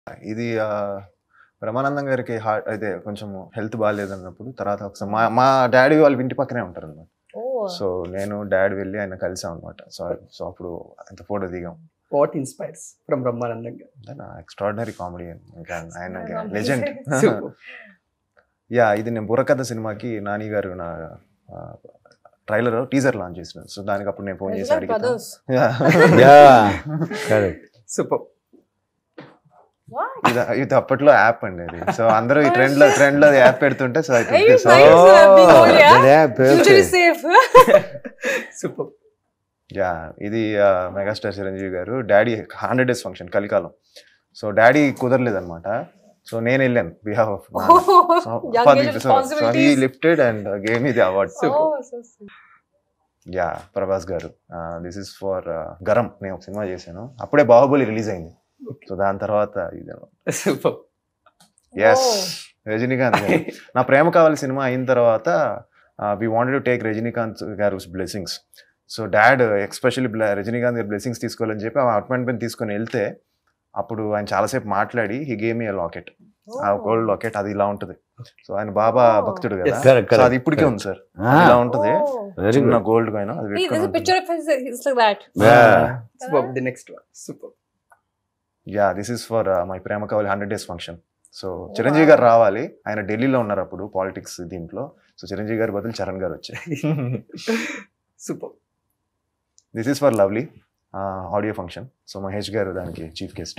ఇది ఆ, బ్రహ్మానందం గారికి హార్ట్ అయితే కొంచెం హెల్త్ బాగాలేదు అన్నప్పుడు తర్వాత ఒకసారి మా మా డాడీ వాళ్ళు ఇంటి పక్కనే ఉంటారు అనమాట ఓ సో నేను డాడీ వెళ్ళి ఆయన కలిసాం అనమాట సో సో అప్పుడు అంత ఫోటో దిగాం వాట్ ఇన్స్పైర్స్ ఫ్రమ్ బ్రహ్మానందంగా ఎక్స్ట్రాడినరీ కామెడీ ఇంకా ఆయన Amazing. Legend Super. యా ఇది నేను బుర్రకథ సినిమాకి నాని గారు నా ట్రైలర్ టీజర్ లాంచ్ చేసిన సో దానికి అప్పుడు నేను ఫోన్ చేసి అడిగితే brothers. Yeah correct super What? ఇది ఇది అప్పట్లో యాప్ అండి అది సో అందరూ ఈ ట్రెండ్ లో ట్రెండ్ లో యాప్ పెడుతుంటే సో Hey, అయితే so Nice, uh, being on, yeah? yeah Usually safe. Super yeah ఇది megastar Chiranjeevi garu daddy hundred days function కలికాలం సో డాడీ కుదరలేదు అనమాట సో నేను వెళ్ళాను behalf of Oh, young age so he responsibilities. Lifted and gave me the award Super. Oh, so sweet. Yeah Prabhas garu this is for garam నేను ఒక cinema చేశాను అప్పుడే Baahubali release అయింది సో దాని తర్వాత ఇది సూపర్ ఎస్ Oh. రజనీకాంత్ గారు. నా ప్రేమ కావాలి సినిమా అయిన తర్వాత we wanted to take Rajinikanth garu blessings so dad especially Rajinikanth గారి బ్లెస్సింగ్స్ తీసుకోవాలని చెప్పి ఆ అపాయింట్మెంట్ తీసుకొని వెళ్తే అప్పుడు ఆయన చాలాసేపు మాట్లాడి హీ గేమ్ ఏ లాకెట్ ఆ గోల్డ్ లాకెట్ అది ఇలా ఉంటుంది సో ఆయన బాబా Oh. భక్తుడు కదా Yes. కరెక్ట్ సో అది ఇప్పటికే ఉంది సార్ ఇలా ఉంటుంది Oh. వెరీ చిన్న గుడ్ గోల్డ్ కాయిన్ అది Hey, there's a పెట్టుకొని picture of his, he's like that. Super the next one super yeah this is for my Prema Kaavali hundred days function so Chiranjeevi garu రావాలి ఆయన ఢిల్లీలో ఉన్నారు అప్పుడు పాలిటిక్స్ దీంట్లో సో చిరంజీవి గారి బదులు చరణ్ గారు వచ్చారు super this is for lovely audio function so Mahesh garu దానికి చీఫ్ గెస్ట్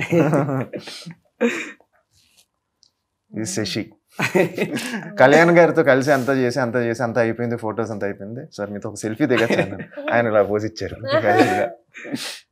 ఇది శశి కళ్యాణ్ గారితో కలిసి అంతా చేసి అంతా చేసి అంతా అయిపోయింది ఫొటోస్ అంతా అయిపోయింది సార్ మీతో ఒక సెల్ఫీ దిగచ్చాను ఆయన ఇలా పోసి ఇచ్చారు